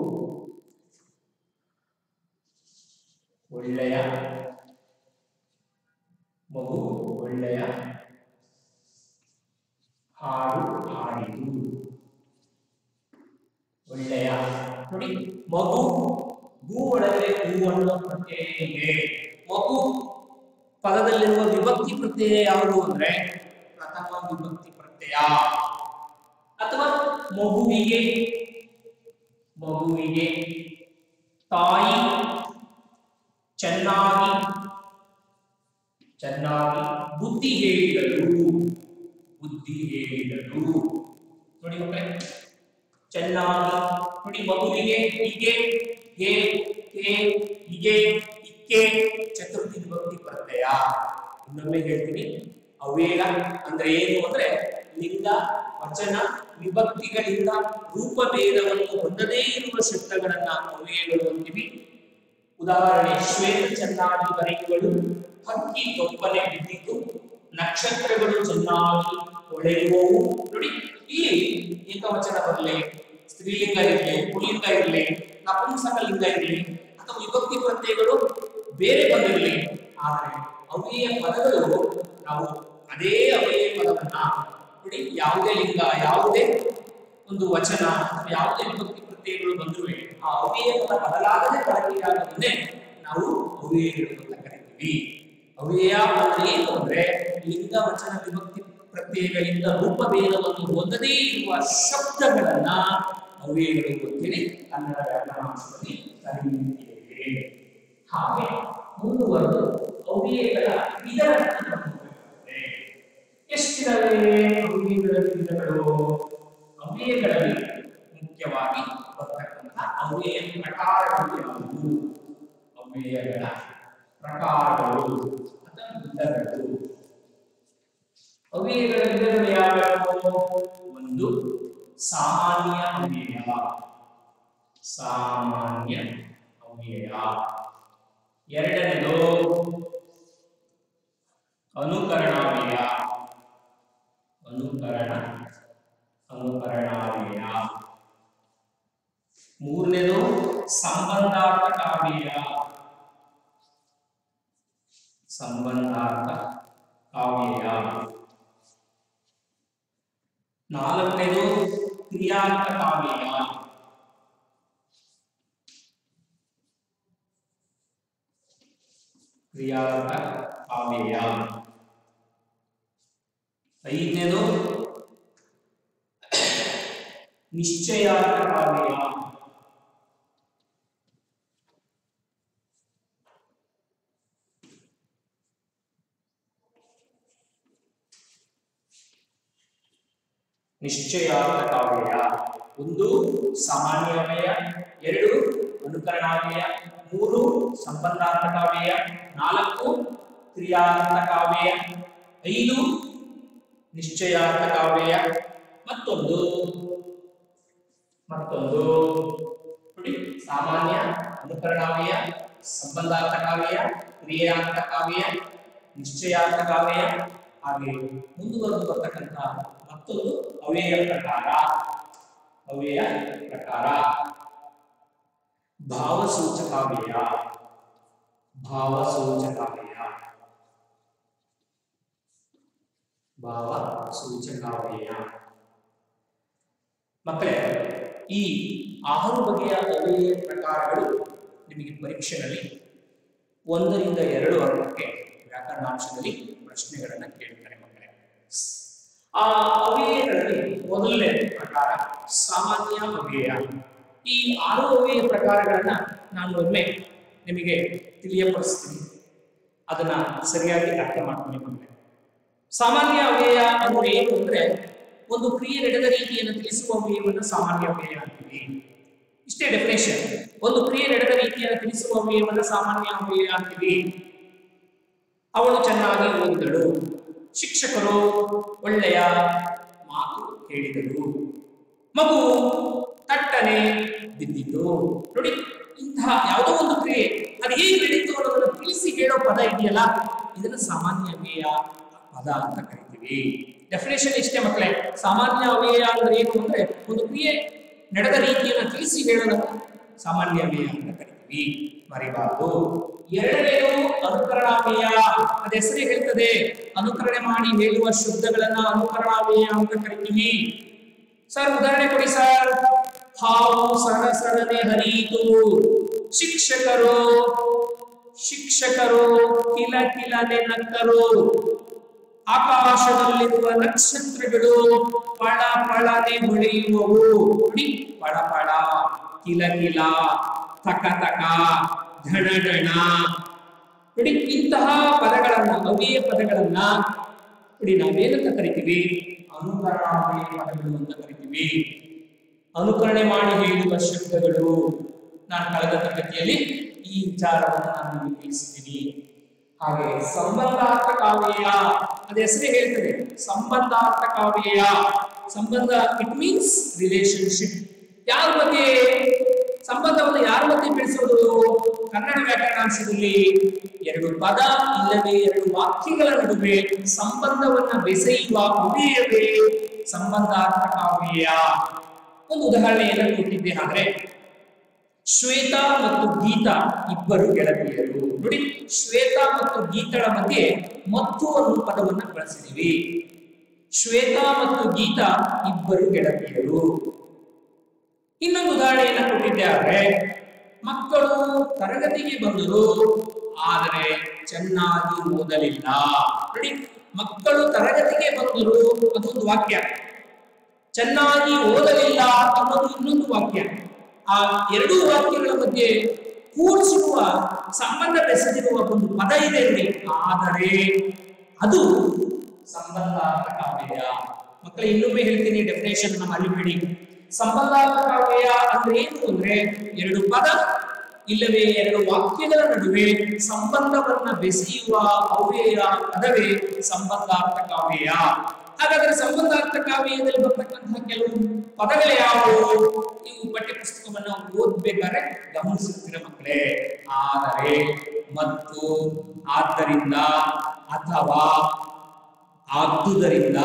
ಒಳ್ಳೆಯ ಮಗು ಒಳ್ಳೆಯ ಹಾಡು ಹಾಡಿತು ಒಳ್ಳೆಯ ನೋಡಿ ಮಗು ಹೂ ಒಳಗೆ ಹೂ ಅನ್ನೋ ಪ್ರತ್ಯಯ ಇದೆ ಮಗು ಪದದಲ್ಲಿರುವ ವಿಭಕ್ತಿ ಪ್ರತ್ಯಯ ಯಾವುದು ಅಂದ್ರೆ ಪ್ರಥಮ ವಿಭಕ್ತಿ ಪ್ರತ್ಯಯ ಅಥವಾ ಮಗುವಿಗೆ ಮಗುವಿಗೆ ತಾಯಿ ಚೆನ್ನಾಗಿ ಚೆನ್ನಾಗಿ ಬುದ್ಧಿ ಹೇಳಿದಳು ಬುದ್ಧಿ ಹೇಳಿದಳು ನೋಡಿ ಮಕ್ಕಳೇ ಚೆನ್ನಾಗಿ ನೋಡಿ ಮಗುವಿಗೆ ಹೀಗೆ ಹೇ ಹೇ ಹೀಗೆ ಇಕ್ಕೆ ಚತುರ್ಥಿ ವಿಭಕ್ತಿ ಪ್ರತ್ಯಯ ಇನ್ನೊಮ್ಮೆ ಹೇಳ್ತೀನಿ ಅವೇಗ ಅಂದ್ರೆ ಏನು ಅಂದ್ರೆ ಲಿಂಗ ವಚನ ವಿಭಕ್ತಿಗಳಿಂದ ರೂಪಭೇದವನ್ನು ಹೊಂದದೇ ಇರುವ ಶಬ್ದಗಳನ್ನ ಅವ್ಯಯಗಳು ಅಂತೀವಿ ಉದಾಹರಣೆ ಶ್ವೇತ ಚೆನ್ನಾಗಿ ಬರೆಯುವಳು ಹಕ್ಕಿ ತೊಪ್ಪನೆ ಬಿದ್ದಿತು ನಕ್ಷತ್ರಗಳು ಚೆನ್ನಾಗಿ ಹೊಳೆಯುವವು ನೋಡಿ ಇಲ್ಲಿ ಏಕವಚನ ಬರಲಿ ಸ್ತ್ರೀಲಿಂಗ ಇರಲಿ ಪುಲ್ಲಿಂಗ ಇರಲಿ ನಪುಂಸಕ ಲಿಂಗ ಇರಲಿ ಅಥವಾ ವಿಭಕ್ತಿ ಪ್ರತ್ಯಯಗಳು ಬೇರೆ ಬಂದಿರಲಿ ಆದರೆ ಅವ್ಯಯ ಪದಗಳು ನಾವು ಅದೇ ಅವ್ಯಯ ಪದವನ್ನ ನೋಡಿ ಯಾವುದೇ ಲಿಂಗ ಯಾವುದೇ ಒಂದು ವಚನ ಅಥವಾ ಯಾವುದೇ ವಿಭಕ್ತಿ ಪ್ರತ್ಯಯಗಳು ಬಂದ್ರು ಆ ಅವ್ಯಯ ಪದ ಬದಲಾಗದೆ ಬಳಕೆಯಾಗುವುದೇ ನಾವು ಅವ್ಯಯಗಳು ಅಂತ ಕರಿತೀವಿ ಅವ್ಯಯ ಅಂದ್ರೆ ಏನು ಅಂದ್ರೆ ಲಿಂಗ ವಚನ ವಿಭಕ್ತಿ ಪ್ರತ್ಯಯಗಳಿಂದ ರೂಪಭೇದವನ್ನು ಹೊಂದದೇ ಇರುವ ಶಬ್ದಗಳನ್ನ ಅವ್ಯಯಗಳು ಅಂತೇಳಿ ಕನ್ನಡ ವ್ಯಾಕರಣಾಂಶದಲ್ಲಿ ಕರೆಯುತ್ತೇವೆ ಹಾಗೆ ಮುಂದುವರೆದು ಅವ್ಯಯಗಳ ವಿಧಗಳನ್ನು ನಾವು ನೋಡಬೇಕಾಗುತ್ತೆ. ಎಷ್ಟಿದಾವೆ ಅವ್ಯಯಗಳ ವಿಧಗಳು ಅವ್ಯಯಗಳಲ್ಲಿ ಮುಖ್ಯವಾಗಿ ಬರ್ತಕ್ಕಂಥ ಅವ್ಯಯ ಪ್ರಕಾರಗಳು ಯಾವುವು ಅವ್ಯಯಗಳ ಪ್ರಕಾರಗಳು ಅಥವಾ ವಿಧಗಳು ಅವ್ಯಯಗಳ ವಿಧಗಳು ಯಾವ್ಯಾವು ಒಂದು ಸಾಮಾನ್ಯ ಅವ್ಯಯ ಸಾಮಾನ್ಯ ಅವ್ಯಯ ಎರಡನೇದು ಅನುಕರಣಾವ್ಯಯ ಅನುಕರಣ ಅನುಕರಣಾವ್ಯಯ ಮೂರನೇದು ಸಂಬಂಧಾರ್ಥಕ ಅವ್ಯಯ ಸಂಬಂಧಾರ್ಥ ಕಾವ್ಯಯ ನಾಲ್ಕನೇದು ಕ್ರಿಯಾರ್ಥ ಕಾವ್ಯಯ ಕ್ರಿಯಾರ್ಥ ಕಾವ್ಯಯ ಐದನೇದು ನಿಶ್ಚಯಾರ್ಥ ಕಾವ್ಯ ನಿಶ್ಚಯಾರ್ಥ ಕಾವ್ಯ ಒಂದು ಸಾಮಾನ್ಯ ಅವ್ಯಯ ಎರಡು ಅನುಕರಣಾವ್ಯಯ ಮೂರು ಸಂಬಂಧಾರ್ಥ ಕಾವ್ಯ ನಾಲ್ಕು ಕ್ರಿಯಾರ್ಥ ಕಾವ್ಯ ಐದು ನಿಶ್ಚಯಾರ್ಥ ಕಾವ್ಯ ಮತ್ತೊಂದು ಮತ್ತೊಂದು ನೋಡಿ ಸಾಮಾನ್ಯ ಅನುಕರಣಾವ್ಯಯ ಸಂಬಂಧಾರ್ಥ ಕಾವ್ಯ ಕ್ರಿಯಾರ್ಥ ಕಾವ್ಯ ನಿಶ್ಚಯಾರ್ಥ ಕಾವ್ಯ ಹಾಗೆ ಮುಂದುವರೆದು ಬರ್ತಕ್ಕಂಥ ಮತ್ತೊಂದು ಅವ್ಯಯ ಪ್ರಕಾರ ಅವ್ಯಯ ಪ್ರಕಾರ ಭಾವಸೂಚಕಾವ್ಯಯ ಭಾವಸೂಚಕಾವ್ಯ ಭಾವಸೂಚಕಾವ್ಯಯ ಮಕ್ಕಳೇ ಈ ಆರು ಬಗೆಯ ಅವ್ಯಯ ಪ್ರಕಾರಗಳು ನಿಮಗೆ ಪರೀಕ್ಷೆಯಲ್ಲಿ ಒಂದರಿಂದ ಎರಡು ಅಂಕಕ್ಕೆ ವ್ಯಾಕರಣಾಂಶದಲ್ಲಿ ಪ್ರಶ್ನೆಗಳನ್ನ ಕೇಳ್ತಾರೆ ಮಕ್ಕಳೇ ಆ ಅವ್ಯಯಗಳಲ್ಲಿ ಮೊದಲನೇ ಪ್ರಕಾರ ಸಾಮಾನ್ಯ ಅವ್ಯಯ ಈ ಆರು ಅವ್ಯಯ ಪ್ರಕಾರಗಳನ್ನ ನಾನು ಒಮ್ಮೆ ನಿಮಗೆ ತಿಳಿಯಪಡಿಸ್ತೀನಿ ಅದನ್ನ ಸರಿಯಾಗಿ ಅರ್ಥ ಮಾಡ್ತೀನಿ ಮಕ್ಕಳೇ ಸಾಮಾನ್ಯ ಅವ್ಯಯ ಅಂದ್ರೆ ಏನು ಅಂದ್ರೆ ಒಂದು ಕ್ರಿಯೆ ನಡೆದ ರೀತಿಯನ್ನು ತಿಳಿಸುವ ಅವ್ಯಯವನ್ನು ಸಾಮಾನ್ಯ ಅವ್ಯಯ ಅಂತೀವಿ ಇಷ್ಟೇ ಡೆಫಿನೇಷನ್ ಒಂದು ಕ್ರಿಯೆ ನಡೆದ ರೀತಿಯನ್ನು ತಿಳಿಸುವ ಅವ್ಯಯವನ್ನು ಸಾಮಾನ್ಯ ಅವ್ಯಯ ಅಂತೀವಿ ಅವಳು ಚೆನ್ನಾಗಿ ಓದಿದಳು ಶಿಕ್ಷಕರು ಒಳ್ಳೆಯ ಮಾತು ಹೇಳಿದರು ಮಗು ತಟ್ಟನೆ ಬಿದ್ದಿತು ನೋಡಿ ಇಂತಹ ಯಾವುದೋ ಒಂದು ಕ್ರಿಯೆ ಅದು ಹೇಗೆ ನಡೀತು ಅನ್ನೋದನ್ನು ತಿಳಿಸಿ ಹೇಳೋ ಪದ ಇದೆಯಲ್ಲ ಇದನ್ನ ಸಾಮಾನ್ಯ ಅವ್ಯಯ ಪದ ಅಂತ ಕರಿತೀವಿ ಡೆಫಿನೇಷನ್ ಇಷ್ಟೇ ಮಕ್ಕಳೇ ಸಾಮಾನ್ಯ ಅವ್ಯಯ ಅಂದ್ರೆ ಏನು ಅಂದ್ರೆ ಒಂದು ಕ್ರಿಯೆ ನಡೆದ ರೀತಿಯನ್ನು ತಿಳಿಸಿ ಹೇಳೋದನ್ನ ಸಾಮಾನ್ಯ ಅವ್ಯಯ ಅಂತ ಕರಿತೀವಿ ಮರಿಬಾರದು ಎರಡನೇದು ಅನುಕರಣಾವ್ಯಯ ಅದ ಹೆಸರೇ ಹೇಳ್ತದೆ ಅನುಕರಣೆ ಮಾಡಿ ಹೇಳುವ ಶಬ್ದಗಳನ್ನ ಅನುಕರಣಾವ್ಯಯ ಅಂತ ಕರಿತೀವಿ ಸರ್ ಉದಾಹರಣೆ ಕೊಡಿ ಸರ್ ಹಾವು ಸರ ಸರನೆ ಹರಿಯಿತು ಶಿಕ್ಷಕರು ಶಿಕ್ಷಕರು ಕಿಲ ಕಿಲನೆ ನಕ್ಕರು ಆಕಾಶದಲ್ಲಿರುವ ನಕ್ಷತ್ರಗಳು ಪಳ ಪಳನೆ ಹೊಳೆಯುವವು ನೋಡಿ ಪಳ ಪಳ ಕಿಲ ಕಿಲ ತಕ ತಕ ಢಣ ಢಣ ನೋಡಿ ಇಂತಹ ಪದಗಳನ್ನ ಅವ್ಯಯ ಪದಗಳನ್ನ ನೋಡಿ ನಾವೇನಂತ ಕರಿತೀವಿ ಅನುಕರಣಾವ್ಯಯ ಪದಗಳು ಅಂತ ಕರಿತೀವಿ ಅನುಕರಣೆ ಮಾಡಿ ಹೇಳುವ ಶಬ್ದಗಳು ನಾನು ಕಳೆದ ತರಗತಿಯಲ್ಲಿ ಈ ವಿಚಾರವನ್ನು ನಾನು ನಿಮಗೆ ತಿಳಿಸಿದ್ದೀನಿ ಹಾಗೆ ಸಂಬಂಧಾರ್ಥ ಕಾವ್ಯ ಅದ ಹೆಸರೇ ಹೇಳ್ತದೆ ಸಂಬಂಧಾರ್ಥ ಕಾವ್ಯ ಸಂಬಂಧ ಇಟ್ ಮೀನ್ಸ್ ರಿಲೇಶನ್ಶಿಪ್ ಯಾರ ಬಗ್ಗೆ ಸಂಬಂಧವನ್ನು ಯಾರ ಮಧ್ಯೆ ಬೆಳೆಸೋದು ಕನ್ನಡ ವ್ಯಾಕರಣಾಂಶದಲ್ಲಿ ಎರಡು ಪದ ಇಲ್ಲವೇ ಎರಡು ವಾಕ್ಯಗಳ ನಡುವೆ ಸಂಬಂಧವನ್ನ ಬೆಸೆಯುವ ಅವ್ಯಯವೇ ಸಂಬಂಧಾರ್ಥ ಕಾವ್ಯ ಒಂದು ಉದಾಹರಣೆಯನ್ನು ಕೊಟ್ಟಿದ್ದೆ ಆದ್ರೆ ಶ್ವೇತಾ ಮತ್ತು ಗೀತಾ ಇಬ್ಬರು ಗೆಳತಿಯರು ನೋಡಿ ಶ್ವೇತಾ ಮತ್ತು ಗೀತಳ ಮಧ್ಯೆ ಮತ್ತು ಅನ್ನೋ ಪದವನ್ನ ಬಳಸಿದೀವಿ ಶ್ವೇತಾ ಮತ್ತು ಗೀತಾ ಇಬ್ಬರು ಗೆಳತಿಯರು ಇನ್ನೊಂದು ಉದಾಹರಣೆಯನ್ನ ಕೊಟ್ಟಿದ್ದೆ ಆದ್ರೆ ಮಕ್ಕಳು ತರಗತಿಗೆ ಬಂದರು ಆದರೆ ಚೆನ್ನಾಗಿ ಓದಲಿಲ್ಲ ನೋಡಿ ಮಕ್ಕಳು ತರಗತಿಗೆ ಬಂದರು ಅದೊಂದು ವಾಕ್ಯ ಚೆನ್ನಾಗಿ ಓದಲಿಲ್ಲ ಅನ್ನೋದು ಇನ್ನೊಂದು ವಾಕ್ಯ ಆ ಎರಡೂ ವಾಕ್ಯಗಳ ಮಧ್ಯೆ ಕೂಡಿಸಿರುವ ಸಂಬಂಧ ಬೆಸೆದಿರುವ ಒಂದು ಪದ ಇದೆ ನೋಡಿ ಆದರೆ ಅದು ಸಂಬಂಧಾತ್ಮಕ ಅವ್ಯಯ ಮಕ್ಕಳ ಇನ್ನೊಮ್ಮೆ ಹೇಳ್ತೀನಿ ಡೆಫಿನೇಷನ್ ನಮ್ಮ ಅರಿಬೇಡಿ ಸಂಬಂಧಾತ್ಮಕ ಅವ್ಯಯ ಅಂದ್ರೆ ಏನು ಅಂದ್ರೆ ಎರಡು ಪದ ಇಲ್ಲವೇ ಎರಡು ವಾಕ್ಯಗಳ ನಡುವೆ ಸಂಬಂಧವನ್ನ ಬೆಸೆಯುವ ಅವ್ಯಯ ಪದವೇ ಸಂಬಂಧಾರ್ಥಕ ಅವ್ಯಯ ಹಾಗಾದ್ರೆ ಸಂಬಂಧಾರ್ಥಕ ಅವ್ಯಯದಲ್ಲಿ ಬರ್ತಕ್ಕಂತಹ ಕೆಲವು ಪದಗಳು ಯಾವುವು ನೀವು ಪಠ್ಯ ಪುಸ್ತಕವನ್ನ ಓದ್ಬೇಕಾದ್ರೆ ಗಮನಿಸುತ್ತೀರ ಮಕ್ಕಳೇ ಆದರೆ ಮತ್ತು ಆದ್ದರಿಂದ ಅಥವಾ ಆದುದರಿಂದ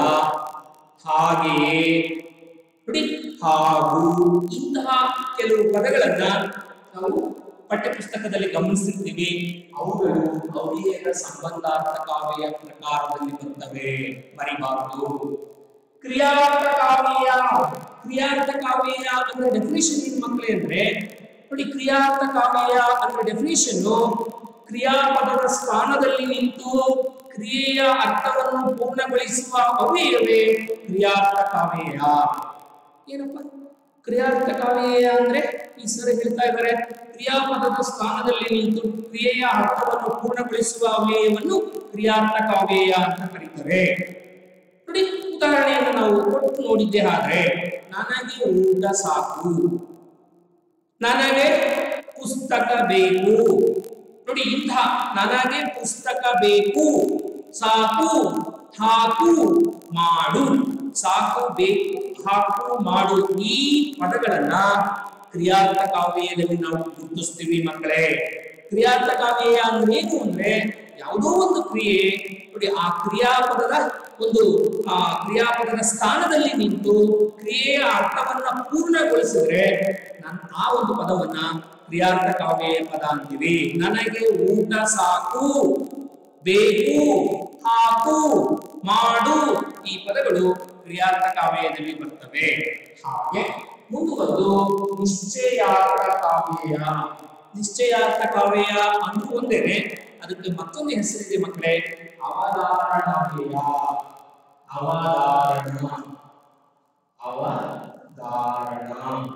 ಹಾಗೆಯೇ ನೋಡಿ ಹಾಗೂ ಇಂತಹ ಕೆಲವು ಪದಗಳನ್ನ ನಾವು ಪಠ್ಯಪುಸ್ತಕದಲ್ಲಿ ಗಮನಿಸಿರ್ತೀವಿ ಅವುಗಳು ಅವ್ಯಯದ ಸಂಬಂಧಾರ್ಥಕಾವ್ಯ ಪ್ರಕಾರದಲ್ಲಿ ಬರ್ತವೆ ಮರಿಬಾರದು ಕ್ರಿಯಾರ್ಥಕಾವ್ಯ ಕ್ರಿಯಾರ್ಥಕಾವ್ಯ ಅಂದ್ರೆ ಡೆಫಿನೇಷನ್ ಏನ್ ಮಕ್ಕಳೇ ಅಂದ್ರೆ ನೋಡಿ ಕ್ರಿಯಾರ್ಥಕಾವ್ಯ ಅಂದ್ರೆ ಡೆಫಿನೇಷನ್ ಕ್ರಿಯಾಪದದ ಸ್ಥಾನದಲ್ಲಿ ನಿಂತು ಕ್ರಿಯೆಯ ಅರ್ಥವನ್ನು ಪೂರ್ಣಗೊಳಿಸುವ ಅವ್ಯಯವೇ ಕ್ರಿಯಾರ್ಥಕಾವ್ಯಯ ಏನಪ್ಪ ಕ್ರಿಯಾರ್ಥಕಾವ್ಯಯ ಅಂದ್ರೆ ಈ ಸರ್ ಹೇಳ್ತಾ ಇದ್ದಾರೆ ಕ್ರಿಯಾಪದದ ಸ್ಥಾನದಲ್ಲಿ ನಿಂತು ಕ್ರಿಯೆಯ ಅರ್ಥವನ್ನು ಪೂರ್ಣಗೊಳಿಸುವ ಅವ್ಯಯವನ್ನು ಕ್ರಿಯಾರ್ಥಕಾವ್ಯಯ ಅಂತ ಕರೀತಾರೆ ನೋಡಿ ಉದಾಹರಣೆಯನ್ನು ನಾವು ಕೊಟ್ಟು ನೋಡಿದ್ದೆ ಆದ್ರೆ ನನಗೆ ಊಟ ಸಾಕು ನನಗೆ ಪುಸ್ತಕ ಬೇಕು ನೋಡಿ ಇಂಥ ನನಗೆ ಪುಸ್ತಕ ಬೇಕು ಸಾಕು ಹಾಕು ಮಾಡು ಸಾಕು ಬೇಕು ಹಾಕು ಮಾಡು ಈ ಪದಗಳನ್ನ ಕ್ರಿಯಾರ್ಥಕಾವ್ಯದಲ್ಲಿ ನಾವು ಗುರುತಿಸ್ತೀವಿ ಮಕ್ಕಳೇ ಕ್ರಿಯಾರ್ಥಕಾವ್ಯಯ ಅಂದ್ರೆ ಏನು ಅಂದ್ರೆ ಯಾವುದೋ ಒಂದು ಕ್ರಿಯೆ ನೋಡಿ ಆ ಕ್ರಿಯಾಪದದ ಒಂದು ಆ ಕ್ರಿಯಾಪದದ ಸ್ಥಾನದಲ್ಲಿ ನಿಂತು ಕ್ರಿಯೆಯ ಅರ್ಥವನ್ನ ಪೂರ್ಣಗೊಳಿಸಿದ್ರೆ ನಾನು ಆ ಒಂದು ಪದವನ್ನ ಕ್ರಿಯಾರ್ಥಕಾವ್ಯ ಪದ ಅಂತೀವಿ ನನಗೆ ಊಟ ಸಾಕು ಬೇಕು ಹಾಕು ಮಾಡು ಈ ಪದಗಳು ಕ್ರಿಯಾರ್ಥಕಾವ್ಯದಲ್ಲಿ ಬರ್ತವೆ ಹಾಗೆ ಮುಂದುವರೆದು ನಿಶ್ಚಯಾರ್ಥ ಕಾವ್ಯ ನಿಶ್ಚಯಾರ್ಥ ಕಾವ್ಯ ಅಂದ್ರೂ ಒಂದೇನೆ ಅದಕ್ಕೆ ಮತ್ತೊಂದು ಹೆಸರಿದೆ ಮಕ್ಕಳೇ ಅವಧಾರಣಾವ್ಯಯ ಅವಧಾರಣ ಅವಧಾರಣ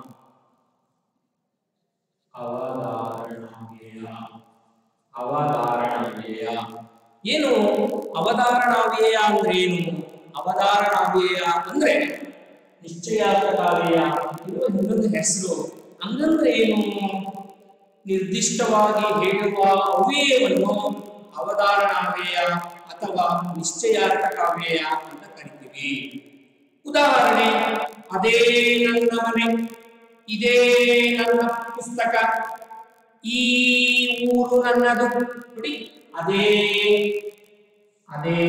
ಅವಧಾರಣಾವ್ಯಯ ಅವಧಾರಣಾವ್ಯಯ ಏನು ಅವಧಾರಣಾವ್ಯಯ ಅಂದ್ರೆ ಏನು ಅವಧಾರಣಾವ್ಯಯ ಅಂದ್ರೆ ನಿಶ್ಚಯಾರ್ಥಕಾವ್ಯಯ ಇರುವ ಇನ್ನೊಂದು ಹೆಸರು ಹಂಗಂದ್ರೆ ಏನು ನಿರ್ದಿಷ್ಟವಾಗಿ ಹೇಳುವ ಅವ್ಯಯವನ್ನು ಅವಧಾರಣಾವ್ಯಯ ಅಥವಾ ನಿಶ್ಚಯಾರ್ಥಕಾವ್ಯಯ ಅಂತ ಕರಿತೀವಿ ಉದಾಹರಣೆ ಅದೇ ನನ್ನ ಮನೆ ಇದೇ ನನ್ನ ಪುಸ್ತಕ ಈ ಊರು ನನ್ನದು ನೋಡಿ ಅದೇ ಅದೇ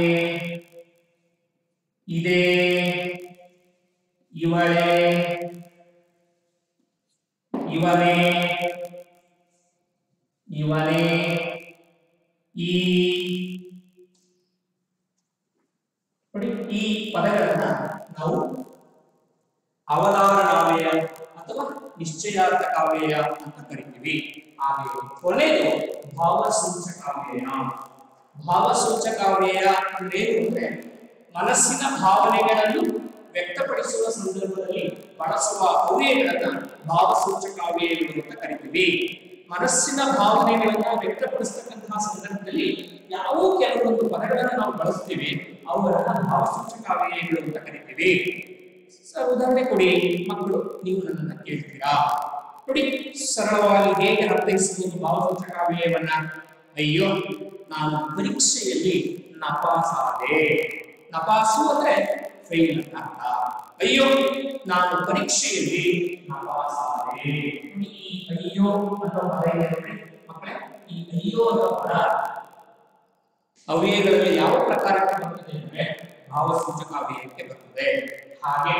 ಇದೇ ಇವಳೇ ಇವನೇ ಇವನೇ ಈ ನೋಡಿ ಈ ಪದಗಳನ್ನ ನಾವು ಅವಧಾರಣಾವ್ಯಯ ಅಥವಾ ನಿಶ್ಚಯಾರ್ಥಕಾವ್ಯಯ ಅಂತ ಕರಿತೀವಿ ಹಾಗೆ ಕೊನೆಯದು ಭಾವಸೂಚಕಾವ್ಯಯ ಭಾವಸೂಚಕಾವ್ಯಯ ಅಂದ್ರೆ ಏನು ಅಂದ್ರೆ ಮನಸ್ಸಿನ ಭಾವನೆಗಳನ್ನು ವ್ಯಕ್ತಪಡಿಸುವ ಸಂದರ್ಭದಲ್ಲಿ ಬಳಸುವ ಅವ್ಯಯಗಳನ್ನ ಭಾವಸೂಚಕಾವ್ಯಯಗಳು ಅಂತ ಕರಿತೀವಿ ಮನಸ್ಸಿನ ಭಾವನೆಗಳನ್ನ ವ್ಯಕ್ತಪಡಿಸ್ತಕ್ಕಂತಹ ಸಂದರ್ಭದಲ್ಲಿ ಯಾವ ಕೆಲವೊಂದು ಪದಗಳನ್ನು ನಾವು ಬಳಸ್ತೀವಿ ಅವುಗಳನ್ನ ಭಾವಸೂಚಕಾವ್ಯಯಗಳು ಅಂತ ಕರಿತೀವಿ ಸರ್ ಉದಾಹರಣೆ ಕೊಡಿ ಮಕ್ಕಳು ನೀವು ನನ್ನನ್ನ ಕೇಳ್ತೀರಾ ನೋಡಿ ಸರಳವಾಗಿ ಹೇಗೆ ಅರ್ಥೈಸುವುದು ಭಾವಸೂಚಕಾವ್ಯಯವನ್ನ ಅಯ್ಯೋ ನಾನು ಪರೀಕ್ಷೆಯಲ್ಲಿ ನಪಾಸಾದೆ ನಪಾಸು ಅಂದ್ರೆ ಫೇಲ್ ಅಂತ ಅರ್ಥ ಅಯ್ಯೋ ನಾನು ಪರೀಕ್ಷೆಯಲ್ಲಿ ನಪಾಸಾದೆ ನೋಡಿ, ಈ ಅಯ್ಯೋ ಅನ್ನೋ ಪದ ಇದೆ ನೋಡಿ ಮಕ್ಕಳೇ ಈ ಅಯ್ಯೋ ಅನ್ನೋ ಪದ ಅವ್ಯಯಗಳಲ್ಲಿ ಯಾವ ಪ್ರಕಾರಕ್ಕೆ ಬರ್ತದೆ ಅಂದ್ರೆ ಭಾವಸೂಚಕ ಅವ್ಯಯಕ್ಕೆ ಬರ್ತದೆ ಹಾಗೆ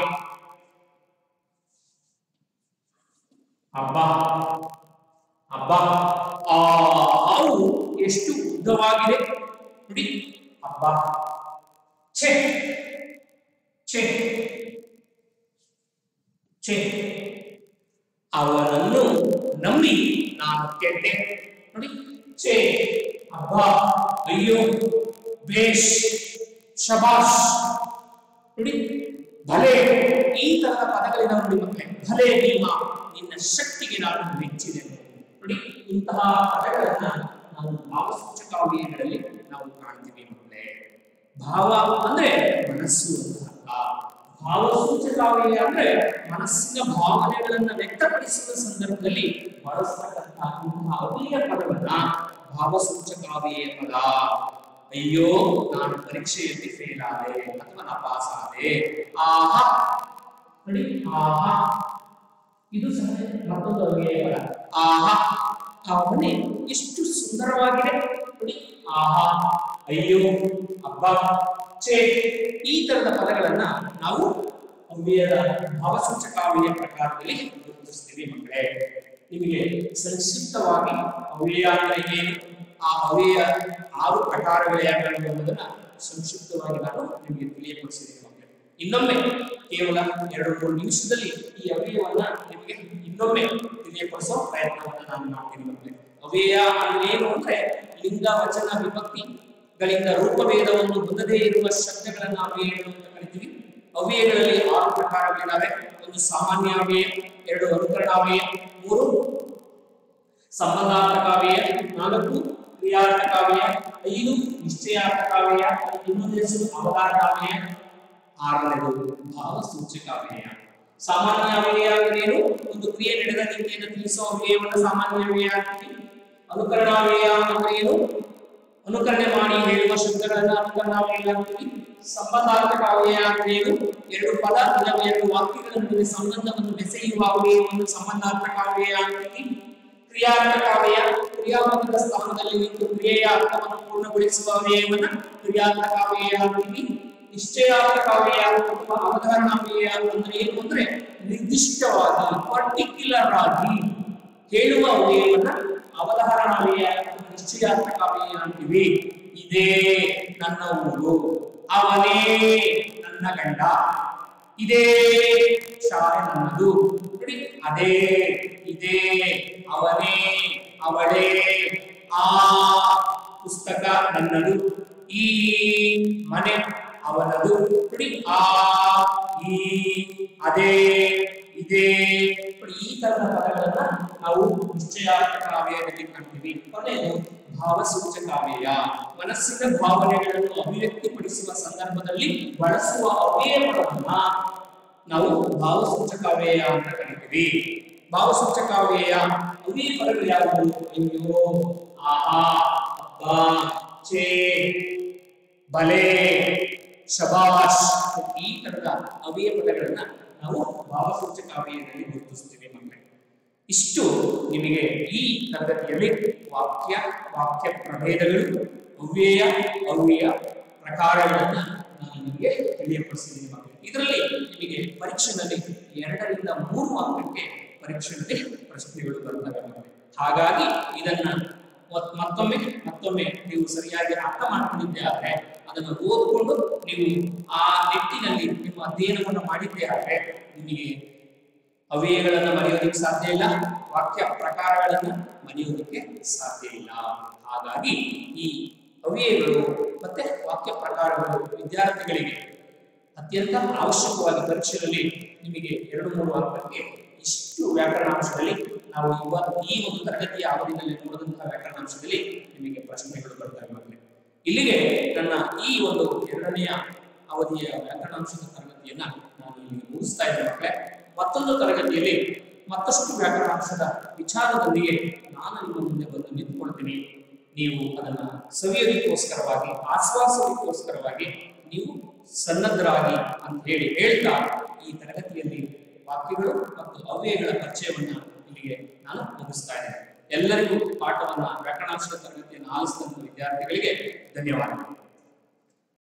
ಹಬ್ಬ ಹಬ್ಬ ಆ ಹಾವು ಎಷ್ಟು ಉದ್ದವಾಗಿದೆ ನೋಡಿ ಹಬ್ಬ ಛೆ ಛೆ ಛೆ ಅವನನ್ನು ನಂಬಿ ನಾನು ಕೆಟ್ಟೆ ನೋಡಿ ಛೇ ಹಬ್ಬ ಅಯ್ಯೋ ಬೇಷ್ ಶಬಾಷ್ ನೋಡಿ ಭಲೆ ಈ ತರದ ಪದಗಳಿದಾವೆ ನೋಡಿ ಮಕ್ಕಳೇ ಭಲೆ ಭೀಮ ನಿನ್ನ ಶಕ್ತಿಗೆ ನಾನು ಮೆಚ್ಚಿದೆನು ನೋಡಿ ಇಂತಹ ಪದಗಳನ್ನ ನಾವು ಭಾವಸೂಚಕಾವ್ಯಗಳಲ್ಲಿ ನಾವು ಕಾಣ್ತೀವಿ ಮಕ್ಕಳೇ ಭಾವ ಅಂದ್ರೆ ಮನಸ್ಸು ಅಂತ ಅರ್ಥ ಭಾವಸೂಚಕಾವ್ಯ ಅಂದ್ರೆ ಮನಸ್ಸಿನ ಭಾವನೆಗಳನ್ನ ವ್ಯಕ್ತಪಡಿಸುವ ಸಂದರ್ಭದಲ್ಲಿ ಬಳಸ್ತಕ್ಕಂತಹ ಇಂತಹ ಅವ್ಯಯ ಪದವನ್ನ ಭಾವಸೂಚಕಾವ್ಯ ಪದ ಅಯ್ಯೋ ನಾನು ಪರೀಕ್ಷೆಯಲ್ಲಿ ಫೇಲ್ ಆದೆ ಅಥವಾ ನಾ ಪಾಸ್ ಆದೆ ಆಹಾ ನೋಡಿ ಆಹಾ ಇದು ಸಹ ಮತ್ತೊಂದು ಅವ್ಯಯ ಪದ ಆಹಾ ಆ ಮನೆ ಎಷ್ಟು ಸುಂದರವಾಗಿದೆ ನೋಡಿ ಆಹಾ ಅಯ್ಯೋ ಅಬ್ಬ ಛೇ ಈ ತರದ ಪದಗಳನ್ನ ನಾವು ಅವ್ಯಯದ ಭಾವಸೂಚಕಾವ್ಯಯ ಪ್ರಕಾರದಲ್ಲಿ ಗುರುತಿಸ್ತೀವಿ ಮಕ್ಕಳೇ ನಿಮಗೆ ಸಂಕ್ಷಿಪ್ತವಾಗಿ ಅವ್ಯಯ ಅಂದ್ರೆ ಏನು ಆ ಅವ್ಯಯ ಆರು ಪ್ರಕಾರಗಳು ಯಾವ್ಯಾವು ಎಂಬುದನ್ನ ಸಂಕ್ಷಿಪ್ತವಾಗಿ ನಾನು ನಿಮಗೆ ತಿಳಿಯಪಡಿಸಿದ್ದೀನಿ ಮಕ್ಕಳೇ ಇನ್ನೊಮ್ಮೆ ಕೇವಲ ಎರಡು ಮೂರು ನಿಮಿಷದಲ್ಲಿ ಈ ಅವ್ಯಯವನ್ನ ನಿಮಗೆ ಇನ್ನೊಮ್ಮೆ ತಿಳಿಯಪಡಿಸೋ ಪ್ರಯತ್ನವನ್ನ ನಾನು ಮಾಡ್ತೀನಿ ಮಕ್ಕಳೇ ಅವ್ಯಯ ಅಂದ್ರೆ ಏನು ಅಂದ್ರೆ ಲಿಂಗ ವಚನ ವಿಭಕ್ತಿ ಗಳಿಂದ ರೂಪಭೇದವನ್ನು ಹೊಂದದೇ ಇರುವ ಶಬ್ದಗಳನ್ನ ಅವ್ಯಯಗಳು ಅಂತ ಕರಿತೀವಿ ಅವ್ಯಯಗಳಲ್ಲಿ ಆರು ಪ್ರಕಾರಗಳಿದ್ದಾವೆ ಒಂದು ಸಾಮಾನ್ಯ ಅವ್ಯಯ ಎರಡು ಅನುಕರಣಾವ್ಯಯ ಮೂರು ಸಂಬಂಧಾರ್ಥಕಾವ್ಯಯ ನಾಲ್ಕು ಕ್ರಿಯಾರ್ಥಕಾವ್ಯಯ ಐದು ನಿಶ್ಚಯಾರ್ಥಕಾವ್ಯಯ ಇನ್ನೊಂದು ಹೆಸರು ಅವಧಾರಣಾವ್ಯಯ ಆರನೇದು ಭಾವಸೂಚಕಾವ್ಯಯ ಸಾಮಾನ್ಯ ಅವ್ಯಯ ಅಂದ್ರೆ ಏನು ಒಂದು ಕ್ರಿಯೆ ನಡೆದ ರೀತಿಯನ್ನು ತಿಳಿಸುವ ಅವ್ಯಯವನ್ನು ಸಾಮಾನ್ಯ ಅವ್ಯಯ ಅಂತೀವಿ ಅನುಕರಣಾವ್ಯಯ ಅಂದ್ರೆ ಏನು ಅನುಕರಣೆ ಮಾಡಿ ಹೇಳುವ ಶಬ್ದಗಳನ್ನ ಅನುಕರಣಾವ್ಯಯ ಅಂತೀವಿ ಸಂಬಂಧಾರ್ಥಕ ಅವ್ಯಯ ಅಂದ್ರೆ ಏನು ಎರಡು ಪದ ಅಥವಾ ಎರಡು ವಾಕ್ಯಗಳ ನಡುವೆ ಸಂಬಂಧವನ್ನು ಬೆಸೆಯುವ ಅವ್ಯಯವನ್ನು ಸಂಬಂಧಾರ್ಥಕ ಅವ್ಯಯ ಅಂತೀವಿ ಕ್ರಿಯಾತ್ಮಕ ಅವ್ಯಯ ಕ್ರಿಯಾಪದದ ಸ್ಥಾನದಲ್ಲಿ ನಿಂತು ಕ್ರಿಯೆಯ ಅರ್ಥವನ್ನು ಪೂರ್ಣಗೊಳಿಸುವ ಅವ್ಯಯವನ್ನ ಕ್ರಿಯಾತ್ಮಕ ಅವ್ಯಯ ಅಂತೀವಿ ನಿಶ್ಚಯಾತ್ಮಕ ಅವ್ಯಯ ಅಥವಾ ಅವಧಾರಣ ಅವ್ಯಯ ಅಂದ್ರೆ ಏನು ಅಂದ್ರೆ ನಿರ್ದಿಷ್ಟವಾಗಿ ಪರ್ಟಿಕ್ಯುಲರ್ ಆಗಿ ಹೇಳುವ ಅವ್ಯಯವನ್ನ ಅವಧಾರಣ ಅವ್ಯಯ ಅಥವಾ ನಿಶ್ಚಯಾತ್ಮಕ ಅವ್ಯಯ ಅಂತೀವಿ ಇದೇ ನನ್ನ ಊರು ಅವನೇ ನನ್ನ ಗಂಡ ಇದೇ ಶಾಲೆ ನನ್ನದು ನೋಡಿ ಅದೇ ಇದೇ ಅವನೇ ಅವಳೇ ಆ ಪುಸ್ತಕ ನನ್ನದು ಈ ಮನೆ ಅವನದು ನೋಡಿ ಆ ಈ ಅದೇ ಇದೇ ನೋಡಿ ಈ ತರದ ಪದಗಳನ್ನ ನಾವು ನಿಶ್ಚಯಾತ್ಮಕ ಅವ್ಯಯದಲ್ಲಿ ಕಾಣ್ತೀವಿ ಕೊನೆಯದು ಭಾವಸೂಚಕಾವ್ಯಯ ಮನಸ್ಸಿನ ಭಾವನೆಗಳನ್ನು ಅಭಿವ್ಯಕ್ತಿಪಡಿಸುವ ಸಂದರ್ಭದಲ್ಲಿ ಬಳಸುವ ಅವ್ಯಯಗಳನ್ನ ನಾವು ಭಾವಸೂಚಕಾವ್ಯಯ ಅಂತ ಕರಿತೀವಿ ಭಾವಸೂಚಕಾವ್ಯಯ ಅವ್ಯಯ ಪದಗಳು ಯಾವುವು ಅಯ್ಯೋ ಆಹಾ ಅಬ್ಬಾ ಛೇ ಬಲೆ ಶಬಾಷ್ ಈ ತರದ ಅವ್ಯಯ ಪದಗಳನ್ನ ನಾವು ಭಾವಸೂಚಕಾವ್ಯಯದಲ್ಲಿ ಗುರುತಿಸ್ತೀವಿ ಮಕ್ಕಳೇ ಇಷ್ಟು ನಿಮಗೆ ಈ ತರಗತಿಯಲ್ಲಿ ವಾಕ್ಯ ವಾಕ್ಯ ಪ್ರಭೇದಗಳು ಅವ್ಯಯ ಅವ್ಯಯ ಪ್ರಕಾರಗಳನ್ನ ನಾನು ನಿಮಗೆ ತಿಳಿಯಪಡಿಸಿದ್ದೀನಿ ಮಕ್ಕಳೇ ಇದರಲ್ಲಿ ನಿಮಗೆ ಪರೀಕ್ಷೆನಲ್ಲಿ ಎರಡರಿಂದ ಮೂರು ಅಂಕಕ್ಕೆ ಪರೀಕ್ಷೆಯಲ್ಲಿ ಪ್ರಶ್ನೆಗಳು ಬರ್ತವೆ ಮಕ್ಕಳೇ ಹಾಗಾಗಿ ಇದನ್ನ ಮತ್- ಮತ್ತೊಮ್ಮೆ ಮತ್ತೊಮ್ಮೆ ನೀವು ಸರಿಯಾಗಿ ಅರ್ಥ ಮಾಡ್ಕೊಂಡಿದ್ದೆ ಆದ್ರೆ ಅದನ್ನು ಓದ್ಕೊಂಡು ನೀವು ಆ ನಿಟ್ಟಿನಲ್ಲಿ ನಿಮ್ಮ ಅಧ್ಯಯನವನ್ನು ಮಾಡಿದ್ದೆ ಆದ್ರೆ ನಿಮಗೆ ಅವ್ಯಯಗಳನ್ನ ಮರೆಯೋದಕ್ಕೆ ಸಾಧ್ಯ ಇಲ್ಲ ವಾಕ್ಯ ಪ್ರಕಾರಗಳನ್ನ ಮರೆಯೋದಕ್ಕೆ ಸಾಧ್ಯ ಇಲ್ಲ ಹಾಗಾಗಿ ಈ ಅವ್ಯಯಗಳು ಮತ್ತೆ ವಾಕ್ಯ ಪ್ರಕಾರಗಳು ವಿದ್ಯಾರ್ಥಿಗಳಿಗೆ ಅತ್ಯಂತ ಅವಶ್ಯಕವಾಗಿ ಪರೀಕ್ಷೆಯಲ್ಲಿ ನಿಮಗೆ ಎರಡು ಮೂರು ಅಂಕಕ್ಕೆ ಇಷ್ಟು ವ್ಯಾಕರಣಾಂಶದಲ್ಲಿ ನಾವು ಇವತ್ತು ಈ ಒಂದು ತರಗತಿಯ ಅವಧಿಯಲ್ಲಿ ನೋಡಿದಂತಹ ವ್ಯಾಕರಣಾಂಶದಲ್ಲಿ ನಿಮಗೆ ಪ್ರಶ್ನೆಗಳು ಬರ್ತವೆ ಮಕ್ಕಳೇ ಇಲ್ಲಿಗೆ ನನ್ನ ಈ ಒಂದು ಎರಡನೆಯ ಅವಧಿಯ ವ್ಯಾಕರಣಾಂಶದ ತರಗತಿಯನ್ನ ನಾನು ಇಲ್ಲಿಗೆ ಮುಗಿಸ್ತಾ ಇದ್ದೇನೆ ಮಕ್ಕಳೇ ಮತ್ತೊಂದು ತರಗತಿಯಲ್ಲಿ ಮತ್ತಷ್ಟು ವ್ಯಾಕರಣಾಂಶದ ವಿಚಾರದೊಂದಿಗೆ ನಾನು ನಿಮ್ಮ ಮುಂದೆ ಬಂದು ನಿಂತ್ಕೊಳ್ತೀನಿ ನೀವು ಅದನ್ನ ಸವಿಯೋದಕ್ಕೋಸ್ಕರವಾಗಿ ಆಸ್ವಾಸೋದಕ್ಕೋಸ್ಕರವಾಗಿ ನೀವು ಸನ್ನದ್ಧರಾಗಿ ಅಂತ ಹೇಳಿ ಹೇಳ್ತಾ ಈ ತರಗತಿಯಲ್ಲಿ ವಾಕ್ಯಗಳು ಮತ್ತು ಅವ್ಯಯಗಳ ಪರಿಚಯವನ್ನ ಇಲ್ಲಿಗೆ ನಾನು ಮುಗಿಸ್ತಾ ಇದ್ದೇನೆ ಎಲ್ಲರಿಗೂ ಪಾಠವನ್ನ ವ್ಯಾಕರಣಾಂಶದ ತರಗತಿಯನ್ನು ಆಲಿಸಿದಂತ ವಿದ್ಯಾರ್ಥಿಗಳಿಗೆ ಧನ್ಯವಾದಗಳು